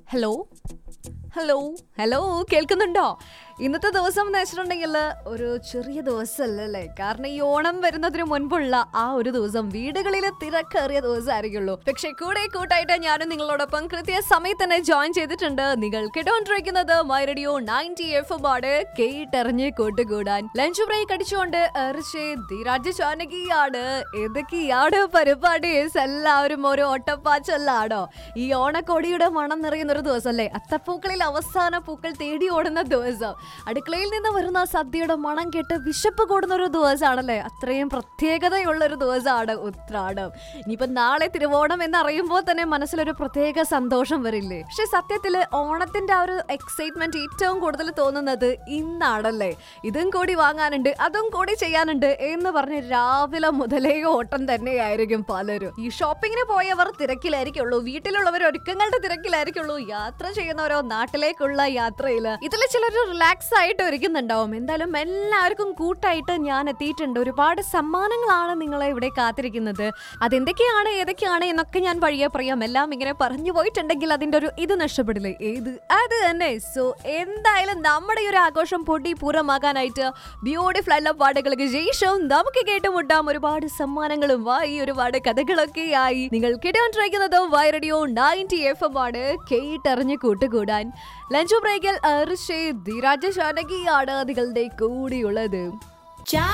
hello hello hello കേൾക്കുന്നുണ്ടോ ഇന്നത്തെ ദിവസം എന്ന് വെച്ചിട്ടുണ്ടെങ്കിൽ ഒരു ചെറിയ ദിവസമല്ലല്ലേ കാരണം ഈ ഓണം വരുന്നതിന് മുൻപുള്ള ആ ഒരു ദിവസം വീടുകളിൽ തിരക്കേറിയ ദിവസമായിരിക്കുള്ളൂ പക്ഷെ കൂടെ കൂട്ടായിട്ട് ഞാനും നിങ്ങളോടൊപ്പം കൃത്യ സമയത്ത് തന്നെ ജോയിൻ ചെയ്തിട്ടുണ്ട് നിങ്ങൾ കേട്ടോണ്ടിരിക്കുന്നത് മൈ റേഡിയോ നയൻറ്റി എഫ് ആണ് കേട്ടെറിഞ്ഞ് കൂട്ടുകൂടാൻ ലഞ്ച് ബ്രേക്ക് അടിച്ചുകൊണ്ട് എറിച്ച് ധീരാജ് ചാനകിയാണ് ഏതൊക്കെയാണ് പരിപാടീസ് എല്ലാവരും ഒരു ഓട്ടപ്പാച്ചല്ലാണോ ഈ ഓണക്കോടിയുടെ മണം നിറയുന്ന ഒരു ദിവസം അല്ലേ അത്തപ്പൂക്കളിൽ അവസാന പൂക്കൾ തേടി ഓടുന്ന ദിവസം അടുക്കളയിൽ നിന്ന് വരുന്ന സദ്യയുടെ മണം കേട്ട് വിശപ്പ് കൂടുന്ന ഒരു ദിവസമാണല്ലേ അത്രയും പ്രത്യേകതയുള്ള ഒരു ദിവസമാണ് ഉത്രാടം ഇനിയിപ്പോ നാളെ തിരുവോണം എന്നറിയുമ്പോൾ തന്നെ മനസ്സിലൊരു പ്രത്യേക സന്തോഷം വരില്ലേ പക്ഷെ സത്യത്തില് ഓണത്തിന്റെ ആ ഒരു എക്സൈറ്റ്മെന്റ് ഏറ്റവും കൂടുതൽ തോന്നുന്നത് ഇന്നാണല്ലേ ഇതും കൂടി വാങ്ങാനുണ്ട് അതും കൂടി ചെയ്യാനുണ്ട് എന്ന് പറഞ്ഞ് രാവിലെ മുതലേ ഓട്ടം തന്നെയായിരിക്കും പലരും ഈ ഷോപ്പിങ്ങിന് പോയവർ തിരക്കിലായിരിക്കുള്ളൂ വീട്ടിലുള്ളവർ ഒരുക്കങ്ങളുടെ തിരക്കിലായിരിക്കുള്ളൂ യാത്ര ചെയ്യുന്നവരോ നാട്ടിലേക്കുള്ള യാത്രയില് ഇതിൽ ചിലർ റിലാക്സ് ആയിട്ട് ഒരുക്കുന്നുണ്ടാവും എന്തായാലും എല്ലാവർക്കും കൂട്ടായിട്ട് ഞാൻ എത്തിയിട്ടുണ്ട് ഒരുപാട് സമ്മാനങ്ങളാണ് നിങ്ങളെ ഇവിടെ കാത്തിരിക്കുന്നത് അതെന്തൊക്കെയാണ് ഏതൊക്കെയാണ് എന്നൊക്കെ ഞാൻ വഴിയെ പറയാം എല്ലാം ഇങ്ങനെ പറഞ്ഞു പോയിട്ടുണ്ടെങ്കിൽ അതിന്റെ ഒരു ഇത് നഷ്ടപ്പെടില്ലേ ഏത് അത് തന്നെ സോ എന്തായാലും നമ്മുടെ ഈ ഒരു ആഘോഷം പൊടി പൂർണ്ണമാകാനായിട്ട് ബ്യൂട്ടിഫുൾ ആയിട്ടുള്ള പാട്ടുകൾക്ക് ശേഷം നമുക്ക് കേട്ടുമുട്ടാം ഒരുപാട് സമ്മാനങ്ങളും വായി ഒരുപാട് കഥകളൊക്കെ ആയി നിങ്ങൾ കേട്ടുകൊണ്ടിരിക്കുന്നത് വൈ റേഡിയോ നയൻറ്റി എഫ് എം ആണ് കേട്ടറിഞ്ഞ് കൂട്ടുകൂടാൻ ലഞ്ച് ബ്രേക്കിൽ ഋഷി ധീരാജ ശാനകിയാണ് നിങ്ങളുടെ കൂടിയുള്ളത്